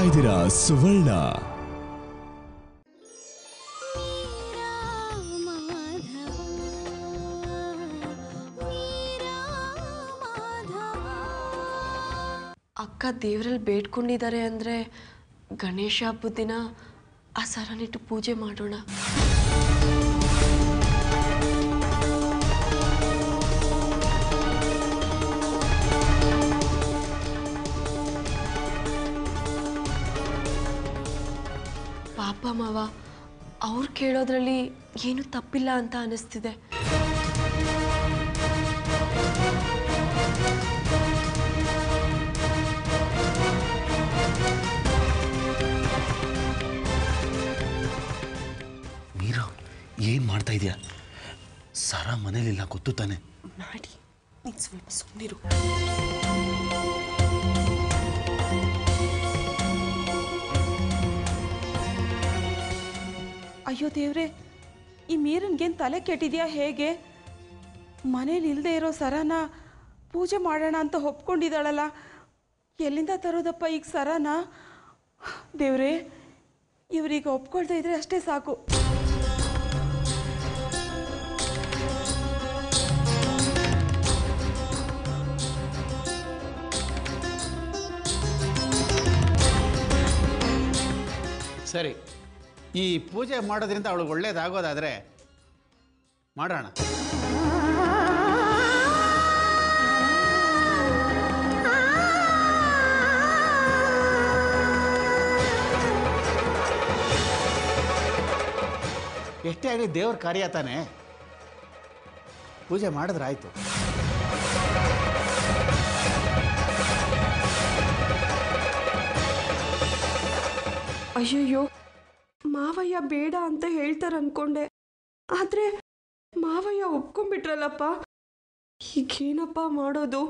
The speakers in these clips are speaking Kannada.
ಇದ್ದೀರಾ ಸುವರ್ಣ ಅಕ್ಕ ದೇವರಲ್ಲಿ ಬೇಡ್ಕೊಂಡಿದ್ದಾರೆ ಅಂದರೆ ಗಣೇಶ ಹಬ್ಬದ ದಿನ ಆ ಸರನಿಟ್ಟು ಪೂಜೆ ಮಾಡೋಣ ಪಾಪ ಮಾವ ಅವ್ರು ಕೇಳೋದ್ರಲ್ಲಿ ಏನು ತಪ್ಪಿಲ್ಲ ಅಂತ ಅನಿಸ್ತಿದೆ ಮೀರಾ ಏನು ಮಾಡ್ತಾ ಇದೆಯಾ ಸಾರಾ ಮನೇಲಿಲ್ಲ ಗೊತ್ತು ತಾನೆ ಮಾಡಿ ನೀನು ಸ್ವಲ್ಪ ಸುಮ್ಮನಿರು ಅಯ್ಯೋ ದೇವ್ರೆ ಈ ಮೀರನ್ಗೇನು ತಲೆ ಕೆಟ್ಟಿದ್ಯಾ ಹೇಗೆ ಮನೇಲಿ ಇಲ್ಲದೆ ಇರೋ ಸರನ ಪೂಜೆ ಮಾಡೋಣ ಅಂತ ಒಪ್ಕೊಂಡಿದ್ದಾಳಲ್ಲ ಎಲ್ಲಿಂದ ತರೋದಪ್ಪ ಈಗ ಸರನ ದೇವ್ರೆ ಇವ್ರೀಗ ಒಪ್ಕೊಳ್ತಾ ಇದ್ರೆ ಅಷ್ಟೇ ಸಾಕು ಸರಿ ಈ ಪೂಜೆ ಮಾಡೋದ್ರಿಂದ ಅವಳಿಗೆ ಒಳ್ಳೇದಾಗೋದಾದರೆ ಮಾಡೋಣ ಎಷ್ಟೇ ಆಗಲಿ ದೇವ್ರ ಕಾರ್ಯ ತಾನೆ ಪೂಜೆ ಮಾಡಿದ್ರಾಯ್ತು ಅಯ್ಯಯ್ಯೋ ಮಾವಯ್ಯ ಬೇಡ ಅಂತ ಹೇಳ್ತಾರೆ ಅನ್ಕೊಂಡೆ ಆದ್ರೆ ಮಾವಯ್ಯ ಒಪ್ಕೊಂಡ್ಬಿಟ್ರಲ್ಲಪ್ಪ ಈಗೇನಪ್ಪ ಮಾಡೋದು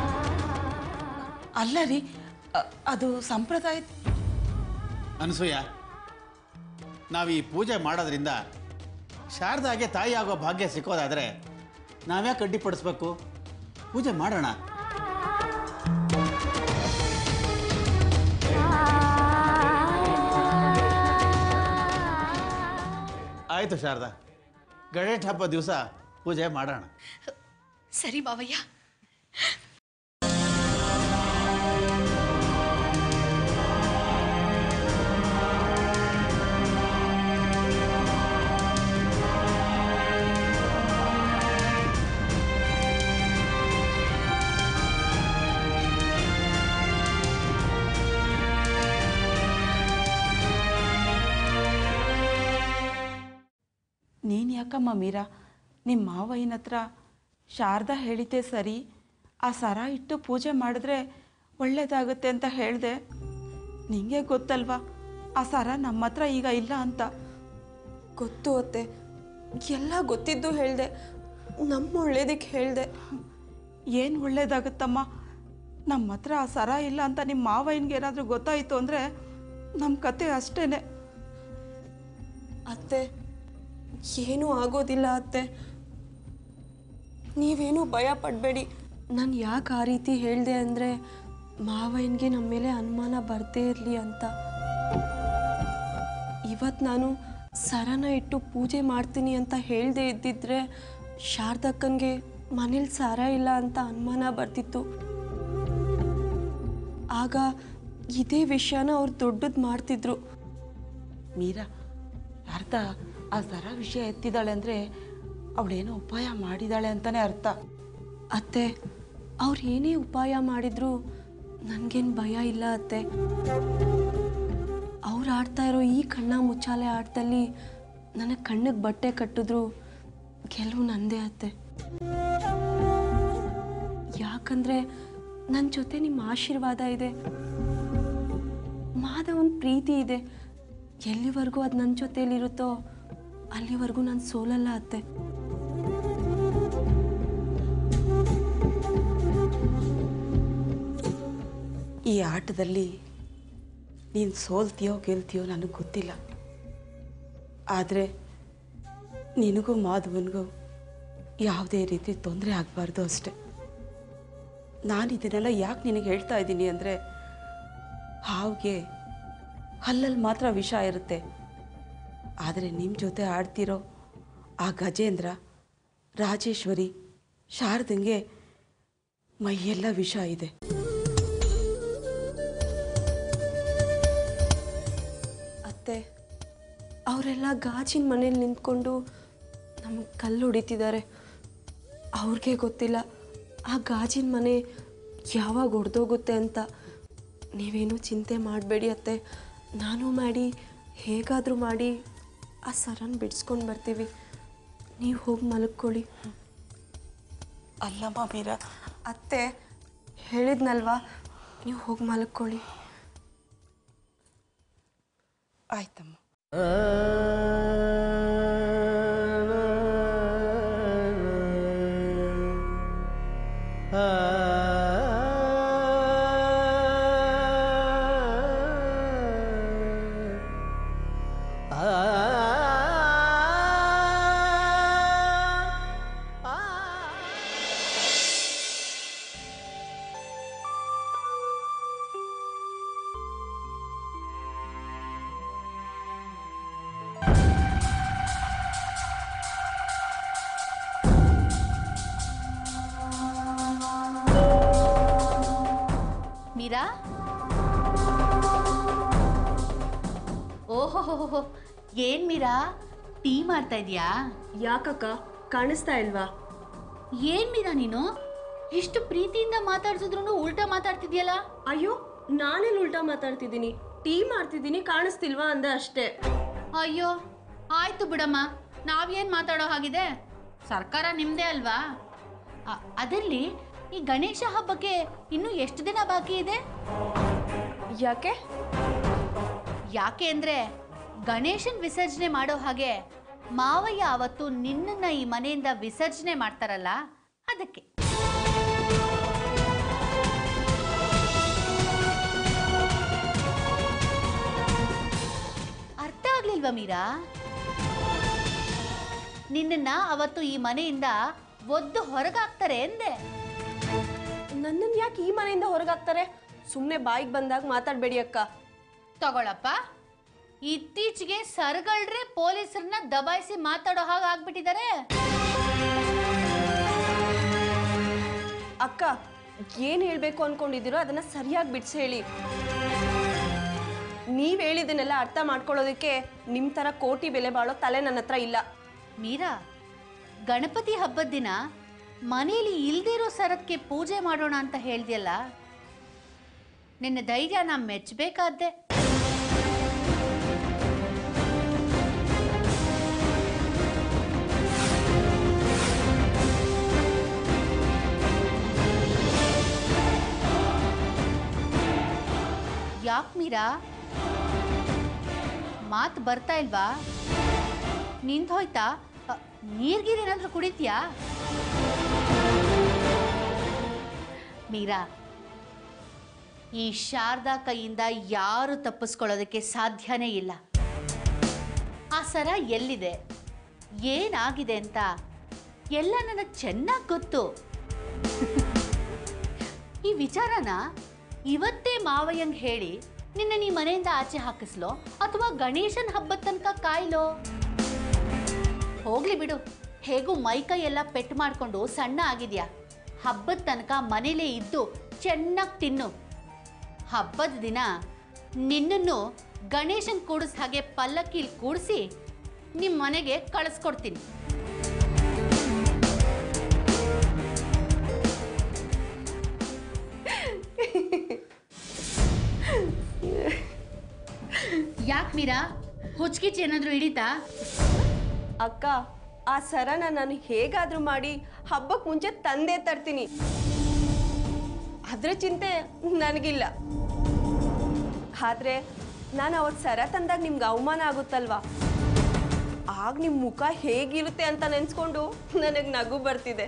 ಅಲ್ಲ ರೀ ಅ- ಅದು ಸಂಪ್ರದಾಯ ಅನಸೂಯ ನಾವು ಈ ಪೂಜೆ ಮಾಡೋದ್ರಿಂದ ಶಾರದಾಗೆ ತಾಯಿ ಆಗೋ ಭಾಗ್ಯ ಸಿಕ್ಕೋದಾದರೆ ನಾವ್ಯಾಕೆ ಅಡ್ಡಿಪಡಿಸ್ಬೇಕು ಪೂಜೆ ಮಾಡೋಣ ಆಯಿತು ಶಾರದಾ ಗಣೇಶ ಹಬ್ಬ ದಿವಸ ಪೂಜೆ ಮಾಡೋಣ ಸರಿ ಮಾವಯ್ಯ ನೀನು ಯಾಕಮ್ಮ ಮೀರಾ ನಿಮ್ಮ ಮಾವಯ್ಯನ ಹತ್ರ ಶಾರದಾ ಹೇಳಿದ್ದೆ ಸರಿ ಆ ಸರ ಇಟ್ಟು ಪೂಜೆ ಮಾಡಿದ್ರೆ ಒಳ್ಳೇದಾಗುತ್ತೆ ಅಂತ ಹೇಳಿದೆ ನಿಂಗೆ ಗೊತ್ತಲ್ವಾ ಆ ಸರ ನಮ್ಮ ಹತ್ರ ಈಗ ಇಲ್ಲ ಅಂತ ಗೊತ್ತು ಅತ್ತೆ ಎಲ್ಲ ಗೊತ್ತಿದ್ದು ಹೇಳ್ದೆ ನಮ್ಮ ಒಳ್ಳೇದಕ್ಕೆ ಹೇಳ್ದೆ ಏನು ಒಳ್ಳೇದಾಗುತ್ತಮ್ಮ ನಮ್ಮ ಹತ್ರ ಆ ಸರ ಇಲ್ಲ ಅಂತ ನಿಮ್ಮ ಮಾವಯ್ಯನಿಗೆ ಏನಾದರೂ ಗೊತ್ತಾಯಿತು ಅಂದರೆ ನಮ್ಮ ಕತೆ ಅಷ್ಟೇ ಅತ್ತೆ ಏನೂ ಆಗೋದಿಲ್ಲ ಅತ್ತೆ ನೀವೇನು ಭಯ ಪಡಬೇಡಿ ನಾನು ಯಾಕೆ ಆ ರೀತಿ ಹೇಳಿದೆ ಅಂದರೆ ಮಾವಯ್ಯನಿಗೆ ನಮ್ಮ ಮೇಲೆ ಅನುಮಾನ ಬರದೇ ಇರಲಿ ಅಂತ ಇವತ್ತು ನಾನು ಸರನ ಇಟ್ಟು ಪೂಜೆ ಮಾಡ್ತೀನಿ ಅಂತ ಹೇಳದೆ ಇದ್ದಿದ್ರೆ ಶಾರದಕ್ಕನಿಗೆ ಮನೇಲಿ ಸರ ಇಲ್ಲ ಅಂತ ಅನುಮಾನ ಬರ್ತಿತ್ತು ಆಗ ಇದೇ ವಿಷಯನ ಅವ್ರು ದೊಡ್ಡದು ಮಾಡ್ತಿದ್ರು ಮೀರಾ ಅರ್ಥ ಆ ಸರ ವಿಷಯ ಎತ್ತಿದ್ದಾಳೆ ಅಂದರೆ ಅವಳೇನೋ ಉಪಾಯ ಮಾಡಿದಾಳೆ ಅಂತಲೇ ಅರ್ಥ ಅತ್ತೆ ಅವ್ರು ಏನೇ ಉಪಾಯ ಮಾಡಿದ್ರು ನನಗೇನು ಭಯ ಇಲ್ಲ ಅತ್ತೆ ಅವ್ರು ಆಡ್ತಾ ಇರೋ ಈ ಕಣ್ಣ ಮುಚ್ಚಾಲೆ ಆಟದಲ್ಲಿ ನನಗೆ ಕಣ್ಣಿಗೆ ಬಟ್ಟೆ ಕಟ್ಟಿದ್ರು ಗೆಲುವು ನಂದೇ ಅತ್ತೆ ಯಾಕಂದ್ರೆ ನನ್ನ ಜೊತೆ ನಿಮ್ಮ ಆಶೀರ್ವಾದ ಇದೆ ಮಾಧವನ್ ಪ್ರೀತಿ ಇದೆ ಎಲ್ಲಿವರೆಗೂ ಅದು ನನ್ನ ಜೊತೆಲಿರುತ್ತೋ ಅಲ್ಲಿವರೆಗೂ ನಾನು ಸೋಲಲ್ಲ ಅತ್ತೆ ಈ ಆಟದಲ್ಲಿ ನೀನು ಸೋಲ್ತೀಯೋ ಗೆಲ್ತೀಯೋ ನನಗೆ ಗೊತ್ತಿಲ್ಲ ಆದರೆ ನಿನಗೂ ಮಾಧವನಿಗೂ ಯಾವುದೇ ರೀತಿ ತೊಂದರೆ ಆಗಬಾರ್ದು ಅಷ್ಟೆ ನಾನು ಇದನ್ನೆಲ್ಲ ಯಾಕೆ ನಿನಗೆ ಹೇಳ್ತಾ ಇದ್ದೀನಿ ಅಂದರೆ ಹಾವಿಗೆ ಹಲ್ಲಲ್ಲಿ ಮಾತ್ರ ವಿಷ ಇರುತ್ತೆ ಆದರೆ ನಿಮ್ಮ ಜೊತೆ ಆಡ್ತಿರೋ ಆ ಗಜೇಂದ್ರ ರಾಜೇಶ್ವರಿ ಶಾರದಂಗೆ ಮೈಯೆಲ್ಲ ವಿಷ ಇದೆ ಅತ್ತೆ ಅವರೆಲ್ಲ ಗಾಜಿನ ಮನೇಲಿ ನಿಂತ್ಕೊಂಡು ನಮಗೆ ಕಲ್ಲು ಹೊಡಿತಿದ್ದಾರೆ ಅವ್ರಿಗೆ ಗೊತ್ತಿಲ್ಲ ಆ ಗಾಜಿನ ಮನೆ ಯಾವಾಗ ಒಡೆದೋಗುತ್ತೆ ಅಂತ ನೀವೇನು ಚಿಂತೆ ಮಾಡಬೇಡಿ ಅತ್ತೆ ನಾನು ಮಾಡಿ ಹೇಗಾದರೂ ಮಾಡಿ ಆ ಸರನ್ ಬಿಡಿಸ್ಕೊಂಡು ಬರ್ತೀವಿ ನೀವು ಹೋಗಿ ಮಲ್ಕೊಳ್ಳಿ ಅಲ್ಲಮ್ಮ ಮೀರಾ ಅತ್ತೆ ಹೇಳಿದ್ನಲ್ವಾ ನೀವು ಹೋಗಿ ಮಲ್ಕೊಳ್ಳಿ ಆಯ್ತಮ್ಮ ಮೀರಾ ಓಹೋ ಏನ್ ಮೀರಾ ಟೀ ಮಾಡ್ತಾ ಇದೀಯಾ ಯಾಕಕ್ಕ ಕಾಣಿಸ್ತಾ ಇಲ್ವಾ ಏನ್ ಮೀರಾ ನೀನು ಇಷ್ಟು ಪ್ರೀತಿಯಿಂದ ಮಾತಾಡ್ಸಿದ್ರು ಉಲ್ಟಾ ಮಾತಾಡ್ತಿದ್ಯಲ್ಲ ಅಯ್ಯೋ ನಾನೇನು ಉಲ್ಟಾ ಮಾತಾಡ್ತಿದ್ದೀನಿ ಟೀ ಮಾಡ್ತಿದ್ದೀನಿ ಕಾಣಿಸ್ತಿಲ್ವಾ ಅಂದೆ ಅಷ್ಟೇ ಅಯ್ಯೋ ಆಯ್ತು ಬಿಡಮ್ಮ ನಾವೇನ್ ಮಾತಾಡೋ ಹಾಗಿದೆ ಸರ್ಕಾರ ನಿಮ್ದೇ ಅಲ್ವಾ ಅ- ಅದಿರ್ಲಿ ಈ ಗಣೇಶ ಹಬ್ಬಕ್ಕೆ ಇನ್ನು ಎಷ್ಟು ದಿನ ಬಾಕಿ ಇದೆ ಯಾಕೆ ಯಾಕೆ ಅಂದ್ರೆ ಗಣೇಶನ್ ವಿಸರ್ಜನೆ ಮಾಡೋ ಹಾಗೆ ಮಾವಯ್ಯ ಅವತ್ತು ನಿನ್ನನ್ನ ಈ ಮನೆಯಿಂದ ವಿಸರ್ಜನೆ ಮಾಡ್ತಾರಲ್ಲ ಅದಕ್ಕೆ ಅರ್ಥ ಆಗ್ಲಿಲ್ವಾ ಮೀರಾ ನಿನ್ನನ್ನ ಅವತ್ತು ಈ ಮನೆಯಿಂದ ಒದ್ದು ಹೊರಗಾಕ್ತಾರೆ ಎಂದೆ ನನ್ನನ್ನು ಯಾಕೆ ಈ ಮನೆಯಿಂದ ಹೊರಗಾಕ್ತಾರೆ ಸುಮ್ಮನೆ ಬಾಯಿಗೆ ಬಂದಾಗ ಮಾತಾಡಬೇಡಿ ಅಕ್ಕ ತಗೊಳಪ್ಪ ಇತ್ತೀಚೆಗೆ ಸರ್ಗಳ್ರೆ ಪೊಲೀಸರನ್ನ ದಬಾಯಿಸಿ ಮಾತಾಡೋ ಹಾಗೆ ಆಗ್ಬಿಟ್ಟಿದ್ದಾರೆ ಅಕ್ಕ ಏನು ಹೇಳಬೇಕು ಅನ್ಕೊಂಡಿದ್ದೀರೋ ಅದನ್ನ ಸರಿಯಾಗಿ ಬಿಡಿಸಿ ಹೇಳಿ ನೀವು ಹೇಳಿದ್ದನ್ನೆಲ್ಲ ಅರ್ಥ ಮಾಡ್ಕೊಳ್ಳೋದಕ್ಕೆ ನಿಮ್ಮ ಥರ ಕೋಟಿ ಬೆಲೆ ಬಾಳೋ ತಲೆ ನನ್ನ ಹತ್ರ ಇಲ್ಲ ಮೀರಾ ಗಣಪತಿ ಹಬ್ಬದ ದಿನ ಮನೆಯಲ್ಲಿ ಇಲ್ದಿರೋ ಸರಕ್ಕೆ ಪೂಜೆ ಮಾಡೋಣ ಅಂತ ಹೇಳ್ದಿಯಲ್ಲ ನಿನ್ನ ಧೈರ್ಯ ನಾ ಮೆಚ್ಚಬೇಕಾದ್ದೆ ಯಾಕೆ ಮೀರಾ ಮಾತು ಬರ್ತಾ ಇಲ್ವಾ ನಿಂತು ಹೋಯ್ತಾ ಅ, ನೀರ್ಗೀರ್ ಏನಾದ್ರೂ ಕುಡಿತೀಯಾ ಮೀರಾ ಈ ಶಾರದಾ ಕೈಯಿಂದ ಯಾರು ತಪ್ಪಿಸ್ಕೊಳ್ಳೋದಕ್ಕೆ ಸಾಧ್ಯನೇ ಇಲ್ಲ ಆ ಸರ ಎಲ್ಲಿದೆ ಏನಾಗಿದೆ ಅಂತ ಎಲ್ಲ ನನಗೆ ಚೆನ್ನಾಗಿ ಗೊತ್ತು ಈ ವಿಚಾರನ ಇವತ್ತೇ ಮಾವಯ್ಯಂಗ್ ಹೇಳಿ ನಿನ್ನ ನೀ ಮನೆಯಿಂದ ಆಚೆ ಹಾಕಿಸ್ಲೋ ಅಥವಾ ಗಣೇಶನ್ ಹಬ್ಬದ ತನಕ ಕಾಯ್ಲೋ ಹೋಗ್ಲಿ ಬಿಡು ಹೇಗೂ ಮೈಕೈ ಎಲ್ಲ ಪೆಟ್ಟು ಮಾಡ್ಕೊಂಡು ಸಣ್ಣ ಆಗಿದ್ಯಾ ಹಬ್ಬದ ತನಕ ಮನೇಲೇ ಇದ್ದು ಚೆನ್ನಾಗಿ ತಿನ್ನು ಹಬ್ಬದ ದಿನ ನಿನ್ನನ್ನು ಗಣೇಶನ್ ಕೂಡಿಸ್ ಹಾಗೆ ಪಲ್ಲಕ್ಕಿಲ್ ಕೂಡಿಸಿ ನಿಮ್ಮ ಮನೆಗೆ ಕಳಿಸ್ಕೊಡ್ತೀನಿ ಯಾಕೆ ಮೀರಾ ಹುಚ್ಕಿಚ್ ಏನಾದರೂ ಹಿಡಿತಾ ಅಕ್ಕ ಆ ಸರನ ನಾನು ಹೇಗಾದ್ರೂ ಮಾಡಿ ಹಬ್ಬಕ್ಕೆ ಮುಂಚೆ ತಂದೆ ತರ್ತೀನಿ ಅದ್ರ ಚಿಂತೆ ನನಗಿಲ್ಲ ಆದ್ರೆ ನಾನು ಅವತ್ತು ಸರ ತಂದಾಗ ನಿಮ್ಗೆ ಅವಮಾನ ಆಗುತ್ತಲ್ವಾ ಆಗ ನಿಮ್ಮ ಮುಖ ಹೇಗಿರುತ್ತೆ ಅಂತ ನೆನೆಸ್ಕೊಂಡು ನನಗೆ ನಗು ಬರ್ತಿದೆ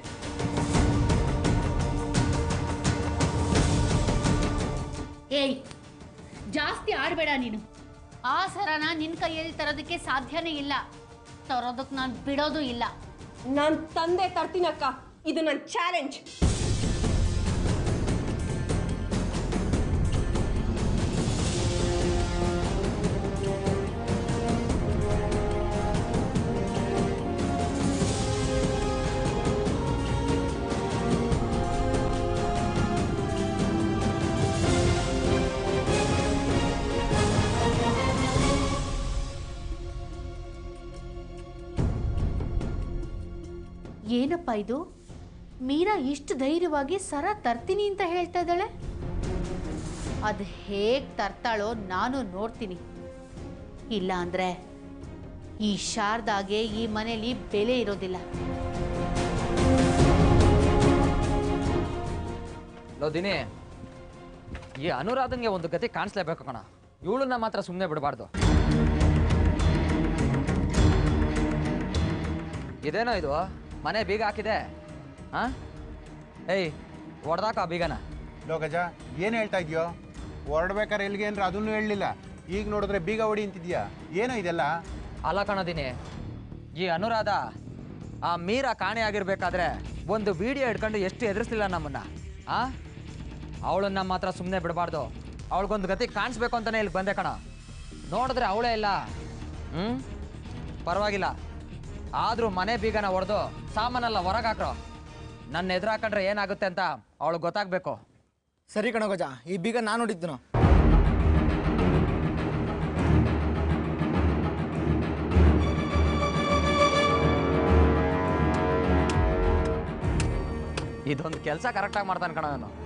ಏಯ್ ಜಾಸ್ತಿ ಆಡಬೇಡ ನೀನು ಆ ಸರನ ನಿನ್ನ ಕೈಯಲ್ಲಿ ತರೋದಕ್ಕೆ ಸಾಧ್ಯನೇ ಇಲ್ಲ ತರೋದಕ್ಕೆ ನಾನು ಬಿಡೋದು ಇಲ್ಲ ನಾನು ತಂದೆ ತರ್ತೀನಕ್ಕ ಇದು ನನ್ನ ಚಾಲೆಂಜ್ ಏನಪ್ಪ ಇದು ಮೀರಾ ಇಷ್ಟು ಧೈರ್ಯವಾಗಿ ಸರ ತರ್ತೀನಿ ಅಂತ ಹೇಳ್ತಾ ಇದ್ದಾಳೆ ಅದು ಹೇಗೆ ತರ್ತಾಳೋ ನಾನು ನೋಡ್ತೀನಿ ಇಲ್ಲ ಅಂದ್ರೆ ಈ ಶಾರದಾಗೆ ಈ ಮನೇಲಿ ಬೆಲೆ ಇರೋದಿಲ್ಲ ಲೋ ದಿನಿ ಈ ಅನುರಾಧನ್ಗೆ ಒಂದು ಗತಿ ಕಾಣಿಸ್ಲೇಬೇಕು ಕಣ ಇವಳನ್ನ ಮಾತ್ರ ಸುಮ್ಮನೆ ಬಿಡಬಾರ್ದು ಇದೇನೋ ಇದು ಮನೆ ಬೀಗ ಹಾಕಿದೆ ಹಾ ಏಯ್ ಹೊಡ್ದಾಕ ಆ ಬೀಗನ ಲೋ ಗಜ ಏನು ಹೇಳ್ತಾ ಇದೆಯೋ ಹೊರಡ್ಬೇಕಾರೆ ಎಲ್ಲಿಗೆ ಅಂದ್ರೆ ಅದನ್ನು ಹೇಳಲಿಲ್ಲ ಈಗ ನೋಡಿದ್ರೆ ಬೀಗ ಹೊಡಿ ಅಂತಿದ್ಯಾ ಏನೋ ಇದೆಲ್ಲ ಅಲ್ಲ ಕಣೋದಿನಿ ಈ ಅನುರಾಧ ಆ ಮೀರಾ ಕಾಣೆ ಆಗಿರ್ಬೇಕಾದ್ರೆ ಒಂದು ವಿಡಿಯೋ ಹಿಡ್ಕೊಂಡು ಎಷ್ಟು ಎದುರಿಸ್ಲಿಲ್ಲ ನಮ್ಮನ್ನ ಆ ಅವಳನ್ನ ಮಾತ್ರ ಸುಮ್ಮನೆ ಬಿಡಬಾರ್ದು ಅವಳಿಗೊಂದು ಗತಿ ಕಾಣಿಸ್ಬೇಕು ಅಂತಾನೆ ಇಲ್ಲಿ ಬಂದೆ ಕಣ ನೋಡಿದ್ರೆ ಅವಳೇ ಇಲ್ಲ ಹ್ಞೂ ಪರವಾಗಿಲ್ಲ ಆದರೂ ಮನೆ ಬೀಗನ ಹೊಡೆದು ಸಾಮಾನೆಲ್ಲ ಹೊರಗೆ ಹಾಕ್ರೋ ನನ್ನ ಎದುರು ಹಾಕೊಂಡ್ರೆ ಏನಾಗುತ್ತೆ ಅಂತ ಅವಳಿಗೆ ಗೊತ್ತಾಗಬೇಕು ಸರಿ ಕಣ ಗಜ ಈ ಬೀಗ ನಾನು ನೋಡಿದ್ದನು ಇದೊಂದು ಕೆಲಸ ಕರೆಕ್ಟಾಗಿ ಮಾಡ್ತಾನೆ ಕಣ ನಾನು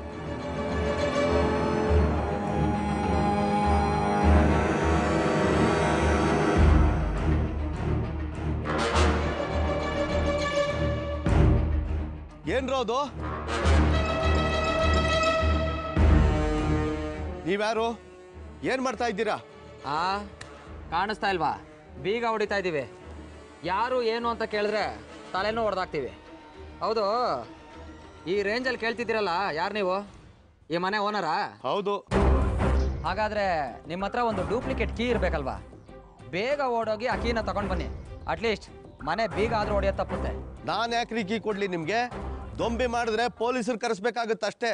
ಏನ್ರೋ ಅದು ನೀವ್ಯಾರು ಏನ್ ಮಾಡ್ತಾ ಇದ್ದೀರಾ ಆ ಕಾಣಿಸ್ತಾ ಇಲ್ವಾ ಬೀಗ ಹೊಡಿತಾ ಇದ್ದೀವಿ ಯಾರು ಏನು ಅಂತ ಕೇಳಿದ್ರೆ ತಲೆನೂ ಹೊಡೆದಾಕ್ತೀವಿ ಹೌದು ಈ ರೇಂಜಲ್ಲಿ ಕೇಳ್ತಿದ್ದೀರಲ್ಲ ಯಾರು ನೀವು ಈ ಮನೆ ಓನರಾ ಹೌದು ಹಾಗಾದ್ರೆ ನಿಮ್ಮ ಹತ್ರ ಒಂದು ಡೂಪ್ಲಿಕೇಟ್ ಕೀ ಇರಬೇಕಲ್ವಾ ಬೇಗ ಓಡೋಗಿ ಆ ಕೀನ ತಗೊಂಡು ಬನ್ನಿ ಅಟ್ಲೀಸ್ಟ್ ಮನೆ ಬೀಗ ಆದರೂ ಹೊಡೆಯೋದು ತಪ್ಪುತ್ತೆ ನಾನ್ ಯಾಕ್ರಿ ಕೀ ಕೊಡ್ಲಿ ನಿಮ್ಗೆ ದೊಂಬಿ ಮಾಡಿದ್ರೆ ಪೊಲೀಸರು ಕರೆಸ್ಬೇಕಾಗತ್ತಷ್ಟೇ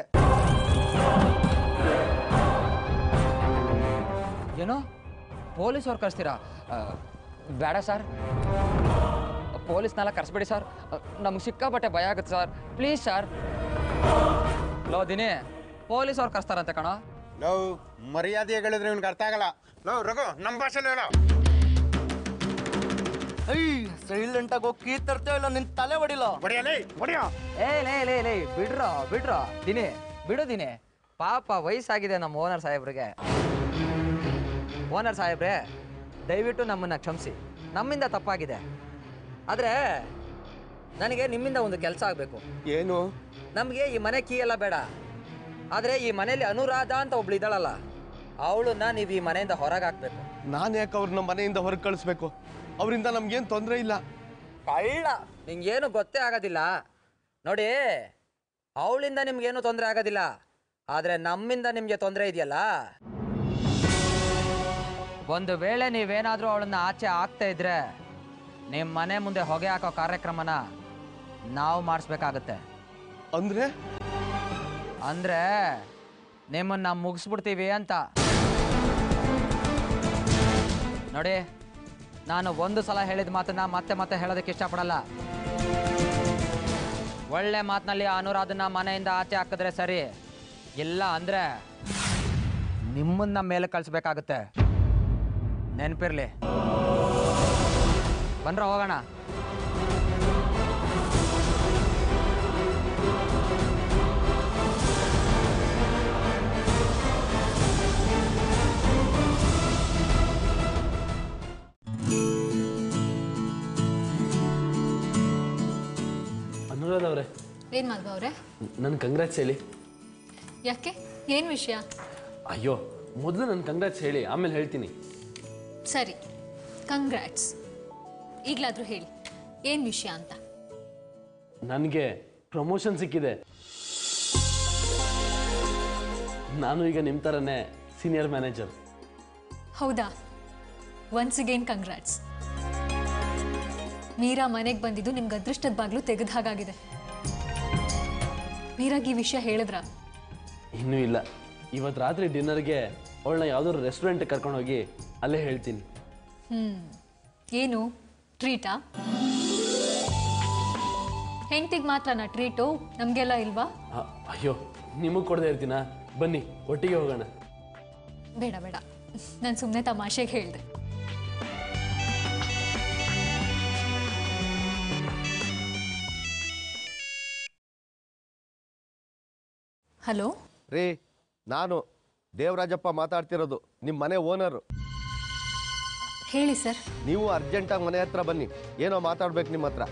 ಏನು ಪೊಲೀಸವ್ರು ಕಳಿಸ್ತೀರಾ ಆ, ಬೇಡ ಸರ್ ಪೊಲೀಸ್ನೆಲ್ಲ ಕರೆಸ್ಬೇಡಿ ಸರ್ ನಮ್ಗೆ ಸಿಕ್ಕಾಪಟ್ಟೆ ಭಯ ಆಗುತ್ತೆ ಸರ್ ಪ್ಲೀಸ್ ಸರ್ ಲೋ ದಿನಿ ಪೊಲೀಸವ್ರು ಕರೆಸ್ತಾರಂತೆ ಕಣೋ ನಾವು ಮರ್ಯಾದೆ ಹೇಳಿದ್ರೆ ಇವ್ನಿಗೆ ಅರ್ಥ ಆಗಲ್ಲ ಲೋ ರಘು ನಮ್ಮ ಭಾಷೆಲಿ ಹೇಳೋ ಸೈಲೆಂಟಾಗಿ ಹೋಗಿ ಕೀ ತರ್ತೇವೆ ಇಲ್ಲ ನಿನ್ ತಲೆ ಹೊಡಿಲ್ಲ ಹೊಡಿಯಲೇ ಹೊಡಿಯೋ ಏ ಲೇ ಲೇ ಲೇ ಬಿಡ್ರೋ ಬಿಡ್ರೋ ದಿನಿ ಬಿಡು ದಿನಿ ಪಾಪ ವಯಸ್ಸಾಗಿದೆ ನಮ್ಮ ಓನರ್ ಸಾಹೇಬ್ರಿಗೆ ಓನರ್ ಸಾಹೇಬ್ರೆ ದಯವಿಟ್ಟು ನಮ್ಮನ್ನ ಕ್ಷಮಿಸಿ ನಮ್ಮಿಂದ ತಪ್ಪಾಗಿದೆ ಆದರೆ ನನಗೆ ನಿಮ್ಮಿಂದ ಒಂದು ಕೆಲಸ ಆಗಬೇಕು ಏನು ನಮಗೆ ಈ ಮನೆ ಕೀ ಎಲ್ಲ ಬೇಡ ಆದರೆ ಈ ಮನೆಯಲ್ಲಿ ಅನುರಾಧ ಅಂತ ಒಬ್ಳು ಇದ್ದಾಳಲ್ಲ ಅವಳನ್ನ ನೀವು ಈ ಮನೆಯಿಂದ ಹೊರಗೆ ಹಾಕ್ಬೇಕು ನಾನ್ ಯಾಕೆ ಅವ್ರನ್ನ ಮನೆಯಿಂದ ಹೊರಗೆ ಕಳಿಸ್ಬೇಕು ಅವರಿಂದ ನಮ್ಗೇನ್ ತೊಂದರೆ ಇಲ್ಲ ಕಳ್ಳ ನಿಂಗೇನು ಗೊತ್ತೇ ಆಗೋದಿಲ್ಲ ನೋಡಿ ಅವಳಿಂದ ನಿಮ್ಗೇನು ತೊಂದರೆ ಆಗೋದಿಲ್ಲ ಆದರೆ ನಮ್ಮಿಂದ ನಿಮಗೆ ತೊಂದರೆ ಇದೆಯಲ್ಲ ಒಂದು ವೇಳೆ ನೀವೇನಾದರೂ ಅವಳನ್ನ ಆಚೆ ಹಾಕ್ತಾ ಇದ್ರೆ ನಿಮ್ಮ ಮನೆ ಮುಂದೆ ಹೊಗೆ ಹಾಕೋ ಕಾರ್ಯಕ್ರಮನ ನಾವು ಮಾಡಿಸ್ಬೇಕಾಗತ್ತೆ ಅಂದ್ರೆ ಅಂದ್ರೆ ನಿಮ್ಮನ್ನ ಮುಗಿಸ್ಬಿಡ್ತೀವಿ ಅಂತ ನೋಡಿ ನಾನು ಒಂದು ಸಲ ಹೇಳಿದ ಮಾತನ್ನ ಮತ್ತೆ ಮತ್ತೆ ಹೇಳೋದಕ್ಕೆ ಇಷ್ಟಪಡಲ್ಲ ಒಳ್ಳೆ ಮಾತಿನಲ್ಲಿ ಅನುರಾಧನ ಮನೆಯಿಂದ ಆಚೆ ಹಾಕಿದ್ರೆ ಸರಿ ಇಲ್ಲ ಅಂದ್ರೆ ನಿಮ್ಮನ್ನ ಮೇಲೆ ಕಳಿಸ್ಬೇಕಾಗುತ್ತೆ ನೆನಪಿರ್ಲಿ ಬಂದ್ರ ಹೋಗೋಣ ಅನುರಾಧ ಅವರೇ ಏನು ಮಾಧವ ಅವರೇ ನನ್ನ ಕಂಗ್ರಾಟ್ಸ್ ಹೇಳಿ ಯಾಕೆ ಏನು ವಿಷಯ ಅಯ್ಯೋ ಮೊದಲು ನನ್ನ ಕಂಗ್ರಾಟ್ಸ್ ಹೇಳಿ ಆಮೇಲೆ ಹೇಳ್ತೀನಿ ಸರಿ ಕಂಗ್ರ್ಯಾಟ್ಸ್ ಈಗಲಾದರೂ ಹೇಳಿ ಏನು ವಿಷಯ ಅಂತ ನನಗೆ ಪ್ರಮೋಷನ್ ಸಿಕ್ಕಿದೆ ನಾನು ಈಗ ನಿಮ್ಮ ಥರನೇ ಸೀನಿಯರ್ ಮ್ಯಾನೇಜರ್ ಹೌದಾ ಒನ್ಸ್ ಅಗೇನ್ ಕಂಗ್ರ್ಯಾಟ್ಸ್ ಮೀರಾ ಮನೆಗೆ ಬಂದಿದ್ದು ನಿಮ್ಗೆ ಅದೃಷ್ಟದ ಬಾಗ್ಲು ತೆಗೆದ ಹಾಗಾಗಿದೆ ಮೀರಾಗೆ ಈ ವಿಷಯ ಹೇಳಿದ್ರಾ ಇನ್ನೂ ಇಲ್ಲ ಇವತ್ತು ರಾತ್ರಿ ಡಿನ್ನರ್ಗೆ ಅವಳನ್ನ ಯಾವುದಾದ್ರು ರೆಸ್ಟೋರೆಂಟ್ಗೆ ಕರ್ಕೊಂಡೋಗಿ ಅಲ್ಲೇ ಹೇಳ್ತೀನಿ ಹ್ಞೂ ಏನು ಟ್ರೀಟಾ ಹೆಂಡ್ತಿಗೆ ಮಾತ್ರನಾ ಟ್ರೀಟು ನಮಗೆಲ್ಲ ಇಲ್ವಾ ಅ- ಅಯ್ಯೋ ನಿಮಗೆ ಕೊಡದೇ ಇರ್ತೀನಾ ಬನ್ನಿ ಒಟ್ಟಿಗೆ ಹೋಗೋಣ ಬೇಡ ಬೇಡ ನಾನು ಸುಮ್ಮನೆ ತಮಾಷೆಗೆ ಹೇಳಿದೆ ಹಲೋ ರೀ ನಾನು ದೇವರಾಜಪ್ಪ ಮಾತಾಡ್ತಿರೋದು ನಿಮ್ಮ ಮನೆ ಓನರು ಹೇಳಿ ಸರ್ ನೀವು ಅರ್ಜೆಂಟಾಗಿ ಮನೆ ಹತ್ರ ಬನ್ನಿ ಏನೋ ಮಾತಾಡ್ಬೇಕು ನಿಮ್ಮ ಹತ್ರ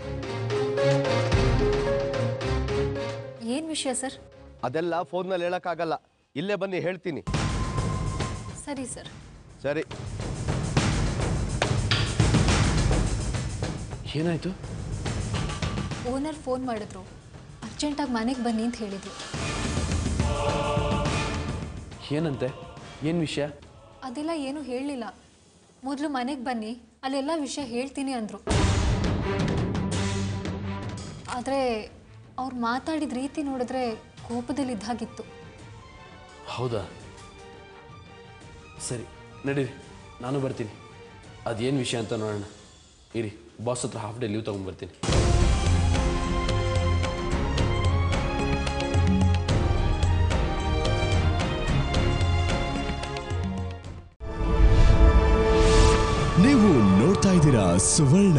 ಏನು ವಿಷಯ ಸರ್ ಅದೆಲ್ಲ ಫೋನ್ನಲ್ಲಿ ಹೇಳೋಕ್ಕಾಗಲ್ಲ ಇಲ್ಲೇ ಬನ್ನಿ ಹೇಳ್ತೀನಿ ಸರಿ ಸರ್ ಸರಿ ಏನಾಯ್ತು ಓನರ್ ಫೋನ್ ಮಾಡಿದ್ರು ಅರ್ಜೆಂಟಾಗಿ ಮನೆಗೆ ಬನ್ನಿ ಅಂತ ಹೇಳಿದ್ರು ಏನಂತೆ ಏನು ವಿಷಯ ಅದೆಲ್ಲ ಏನೂ ಹೇಳಲಿಲ್ಲ ಮೊದಲು ಮನೆಗೆ ಬನ್ನಿ ಅಲ್ಲೆಲ್ಲ ವಿಷಯ ಹೇಳ್ತೀನಿ ಅಂದರು ಆದರೆ ಅವ್ರು ಮಾತಾಡಿದ ರೀತಿ ನೋಡಿದ್ರೆ ಕೋಪದಲ್ಲಿದ್ದಾಗಿತ್ತು ಹೌದಾ ಸರಿ ನಡೀರಿ ನಾನು ಬರ್ತೀನಿ ಅದೇನು ವಿಷಯ ಅಂತ ನೋಡೋಣ ಇರಿ ಬಾಸ್ ಹತ್ರ ಹಾಫ್ ಡೇ ಲೀವ್ ತೊಗೊಂಡ್ಬರ್ತೀನಿ ನೀವು ನೋಡ್ತಾ ಇದ್ದೀರಾ ಸುವರ್ಣ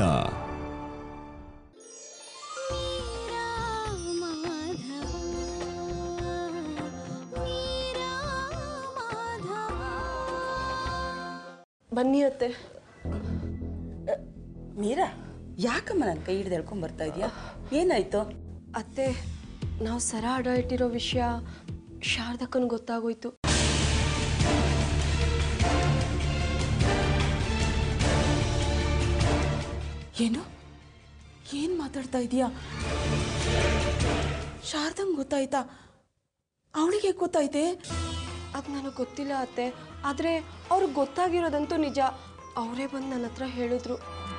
ಬನ್ನಿ ಅತ್ತೆ ಮೀರಾ ಯಾಕಮ್ಮ ನನ್ನ ಕೈ ಹಿಡ್ದು ಎಳ್ಕೊಂಡ್ ಬರ್ತಾ ಇದೀಯಾ ಏನಾಯ್ತು ಅತ್ತೆ ನಾವು ಸರ ಅಡ ಇಟ್ಟಿರೋ ವಿಷಯ ಶಾರದಕ್ಕನ್ ಗೊತ್ತಾಗೋಯ್ತು ಏನು ಏನ್ ಮಾತಾಡ್ತಾ ಇದೀಯಾ ಶಾರದಂಗ್ ಗೊತ್ತಾಯ್ತಾ ಅವಳಿಗೆ ಗೊತ್ತಾಯ್ತೆ ಅದು ನನಗೆ ಗೊತ್ತಿಲ್ಲ ಅತ್ತೆ ಆದರೆ ಅವ್ರಿಗೆ ಗೊತ್ತಾಗಿರೋದಂತೂ ನಿಜ ಅವರೇ ಬಂದು ನನ್ನ ಹತ್ರ ಹೇಳಿದ್ರು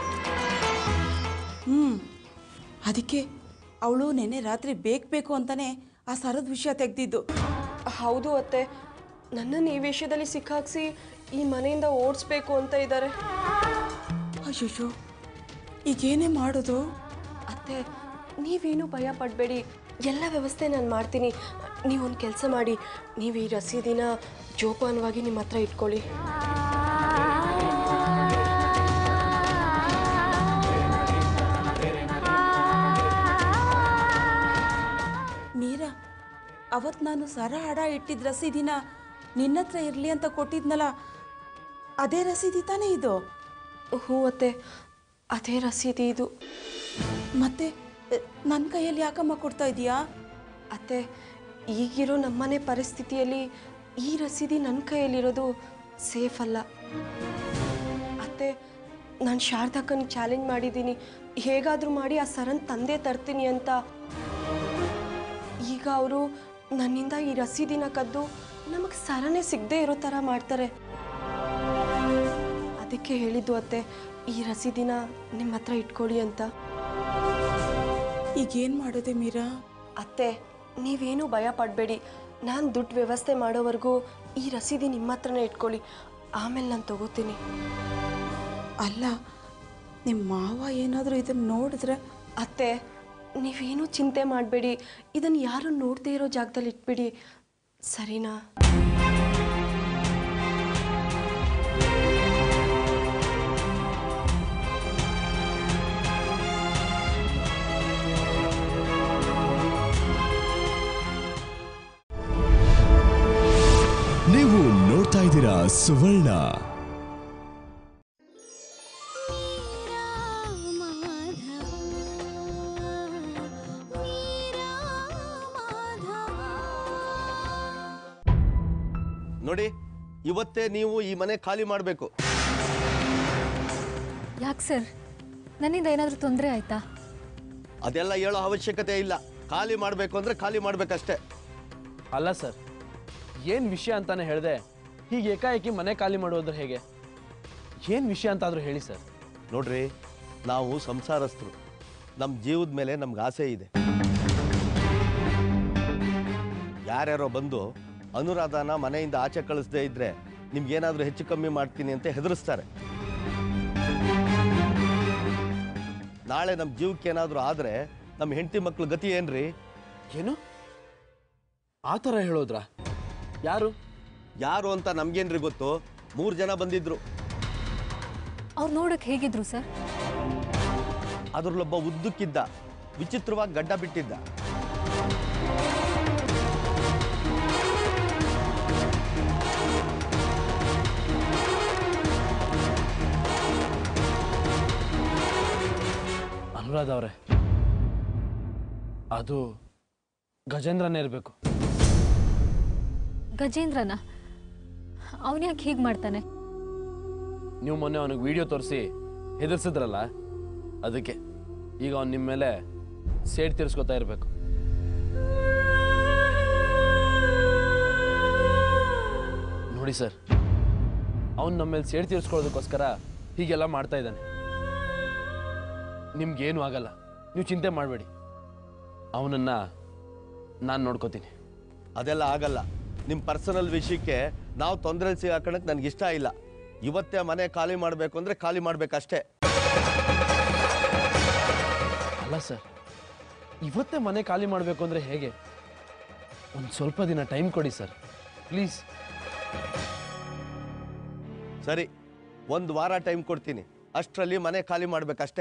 ಹ್ಮ್ ಅದಕ್ಕೆ ಅವಳು ನೆನ್ನೆ ರಾತ್ರಿ ಬೇಕು ಬೇಕು ಅಂತಾನೆ ಆ ಸರದ ವಿಷಯ ತೆಗ್ದಿದ್ದು ಹೌದು ಅತ್ತೆ ನನ್ನನ್ನು ಈ ವಿಷಯದಲ್ಲಿ ಸಿಕ್ಕಾಕ್ಸಿ ಈ ಮನೆಯಿಂದ ಓಡಿಸ್ಬೇಕು ಅಂತ ಇದ್ದಾರೆ ಅಯ್ಯೋ ಈಗೇನೇ ಮಾಡೋದು ಅತ್ತೆ ನೀವೇನು ಭಯ ಪಡಬೇಡಿ ಎಲ್ಲ ವ್ಯವಸ್ಥೆ ನಾನು ಮಾಡ್ತೀನಿ ನೀವೊಂದು ಕೆಲಸ ಮಾಡಿ ನೀವು ಈ ರಸೀದಿನ ಜೋಪಾನವಾಗಿ ನಿಮ್ಮ ಹತ್ರ ಇಟ್ಕೊಳ್ಳಿ ಮೀರಾ ಅವತ್ ನಾನು ಸರ ಹಡ ಇಟ್ಟಿದ್ದ ರಸೀದಿನ ನಿನ್ನ ಹತ್ರ ಇರಲಿ ಅಂತ ಕೊಟ್ಟಿದ್ನಲ್ಲ ಅದೇ ರಸೀದಿ ತಾನೇ ಇದು ಹ್ಞೂ ಅತ್ತೆ ಅದೇ ರಸೀದಿ ಇದು ಮತ್ತೆ ನನ್ನ ಕೈಯಲ್ಲಿ ಯಾಕಮ್ಮ ಕೊಡ್ತಾ ಇದೀಯಾ ಅತ್ತೆ ಈಗಿರೋ ನಮ್ಮನೆ ಪರಿಸ್ಥಿತಿಯಲ್ಲಿ ಈ ರಸೀದಿ ನನ್ನ ಕೈಯಲ್ಲಿರೋದು ಸೇಫ್ ಅಲ್ಲ ಅತ್ತೆ ನಾನು ಶಾರದಕ್ಕನ ಚಾಲೆಂಜ್ ಮಾಡಿದ್ದೀನಿ ಹೇಗಾದರೂ ಮಾಡಿ ಆ ಸರನ್ ತಂದೆ ತರ್ತೀನಿ ಅಂತ ಈಗ ಅವರು ನನ್ನಿಂದ ಈ ರಸೀದಿನ ಕದ್ದು ನಮಗೆ ಸರನೇ ಸಿಗದೆ ಇರೋ ಥರ ಮಾಡ್ತಾರೆ ಅದಕ್ಕೆ ಹೇಳಿದ್ದು ಅತ್ತೆ ಈ ರಸೀದಿನ ನಿಮ್ಮ ಹತ್ರ ಇಟ್ಕೊಳ್ಳಿ ಅಂತ ಈಗೇನು ಮಾಡೋದೆ ಮೀರಾ ಅತ್ತೆ ನೀವೇನು ಭಯ ಪಡಬೇಡಿ ನಾನು ದುಡ್ಡು ವ್ಯವಸ್ಥೆ ಮಾಡೋವರೆಗೂ ಈ ರಸೀದಿ ನಿಮ್ಮ ಹತ್ರನೇ ಇಟ್ಕೊಳ್ಳಿ ಆಮೇಲೆ ನಾನು ತಗೋತೀನಿ ಅಲ್ಲ ನಿಮ್ಮ ಮಾವ ಏನಾದರೂ ಇದನ್ನ ನೋಡಿದ್ರೆ ಅತ್ತೆ ನೀವೇನು ಚಿಂತೆ ಮಾಡಬೇಡಿ ಇದನ್ನು ಯಾರು ನೋಡದೇ ಇರೋ ಜಾಗದಲ್ಲಿ ಇಟ್ಬಿಡಿ ಸರಿನಾ ನೀವು ನೋಡ್ತಾ ಇದ್ದೀರಾ ಸುವರ್ಣ ನೋಡಿ ಇವತ್ತೇ ನೀವು ಈ ಮನೆ ಖಾಲಿ ಮಾಡಬೇಕು ಯಾಕೆ ಸರ್ ನನ್ನಿಂದ ಏನಾದರೂ ತೊಂದರೆ ಆಯ್ತಾ ಅದೆಲ್ಲ ಹೇಳೋ ಅವಶ್ಯಕತೆ ಇಲ್ಲ ಖಾಲಿ ಮಾಡಬೇಕು ಅಂದರೆ ಖಾಲಿ ಮಾಡಬೇಕಷ್ಟೇ ಅಲ್ಲ ಸರ್ ಏನು ವಿಷಯ ಅಂತಾನೆ ಹೇಳಿದೆ ಹೀಗೆ ಏಕಾಏಕಿ ಮನೆ ಖಾಲಿ ಮಾಡೋದ್ರೆ ಹೇಗೆ ಏನು ವಿಷಯ ಅಂತಾದರೂ ಹೇಳಿ ಸರ್ ನೋಡ್ರಿ ನಾವು ಸಂಸಾರಸ್ಥರು ನಮ್ಮ ಜೀವದ ಮೇಲೆ ನಮ್ಗೆ ಆಸೆ ಇದೆ ಯಾರ್ಯಾರೋ ಬಂದು ಅನುರಾಧನ ಮನೆಯಿಂದ ಆಚೆ ಕಳಿಸದೇ ಇದ್ರೆ ನಿಮ್ಗೇನಾದರೂ ಹೆಚ್ಚು ಕಮ್ಮಿ ಮಾಡ್ತೀನಿ ಅಂತ ಹೆದರಿಸ್ತಾರೆ ನಾಳೆ ನಮ್ಮ ಜೀವಕ್ಕೆ ಏನಾದರೂ ಆದರೆ ನಮ್ಮ ಹೆಂಡತಿ ಮಕ್ಳ ಗತಿ ಏನ್ರಿ ಏನು ಆ ಥರ ಹೇಳೋದ್ರಾ ಯಾರು ಯಾರು ಅಂತ ನಮ್ಗೇನ್ರಿ ಗೊತ್ತು ಮೂರು ಜನ ಬಂದಿದ್ರು ಅವ್ರು ನೋಡೋಕೆ ಹೇಗಿದ್ರು ಸರ್ ಅದ್ರಲ್ಲೊಬ್ಬ ಉದ್ದಕ್ಕಿದ್ದ ವಿಚಿತ್ರವಾಗಿ ಗಡ್ಡ ಬಿಟ್ಟಿದ್ದ ಅನುರಾಧ ಅವರೇ ಅದು ಗಜೇಂದ್ರನೇ ಇರಬೇಕು ಗಜೇಂದ್ರನ ಅವನು ಯಾಕೆ ಹೀಗೆ ಮಾಡ್ತಾನೆ ನೀವು ಮೊನ್ನೆ ಅವನಿಗೆ ವಿಡಿಯೋ ತೋರಿಸಿ ಹೆದರ್ಸಿದ್ರಲ್ಲ ಅದಕ್ಕೆ ಈಗ ಅವ್ನು ನಿಮ್ಮ ಮೇಲೆ ಸೇಡ್ ತೀರಿಸ್ಕೊತಾ ಇರಬೇಕು ನೋಡಿ ಸರ್ ಅವನು ನಮ್ಮ ಮೇಲೆ ಸೇಡ್ ತೀರಿಸ್ಕೊಳ್ಳೋದಕ್ಕೋಸ್ಕರ ಹೀಗೆಲ್ಲ ಮಾಡ್ತಾ ಇದ್ದಾನೆ ನಿಮ್ಗೇನು ಆಗಲ್ಲ ನೀವು ಚಿಂತೆ ಮಾಡಬೇಡಿ ಅವನನ್ನು ನಾನು ನೋಡ್ಕೋತೀನಿ ಅದೆಲ್ಲ ಆಗಲ್ಲ ನಿಮ್ಮ ಪರ್ಸನಲ್ ವಿಷಯಕ್ಕೆ ನಾವು ತೊಂದರೆ ಸಿಗಾಕಣಕ್ಕೆ ನನಗೆ ಇಷ್ಟ ಇಲ್ಲ ಇವತ್ತೇ ಮನೆ ಖಾಲಿ ಮಾಡಬೇಕು ಅಂದರೆ ಖಾಲಿ ಮಾಡಬೇಕಷ್ಟೇ ಅಲ್ಲ ಸರ್ ಇವತ್ತೇ ಮನೆ ಖಾಲಿ ಮಾಡಬೇಕು ಅಂದರೆ ಹೇಗೆ ಒಂದು ಸ್ವಲ್ಪ ದಿನ ಟೈಮ್ ಕೊಡಿ ಸರ್ ಪ್ಲೀಸ್ ಸರಿ ಒಂದು ವಾರ ಟೈಮ್ ಕೊಡ್ತೀನಿ ಅಷ್ಟರಲ್ಲಿ ಮನೆ ಖಾಲಿ ಮಾಡಬೇಕಷ್ಟೇ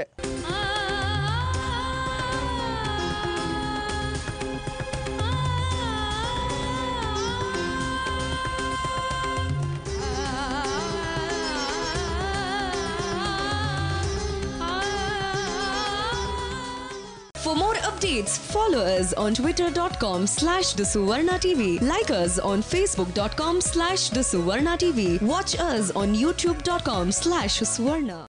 For more updates, follow us on twitter.com slash the Suvarna TV. Like us on facebook.com slash the Suvarna TV. Watch us on youtube.com slash Suvarna.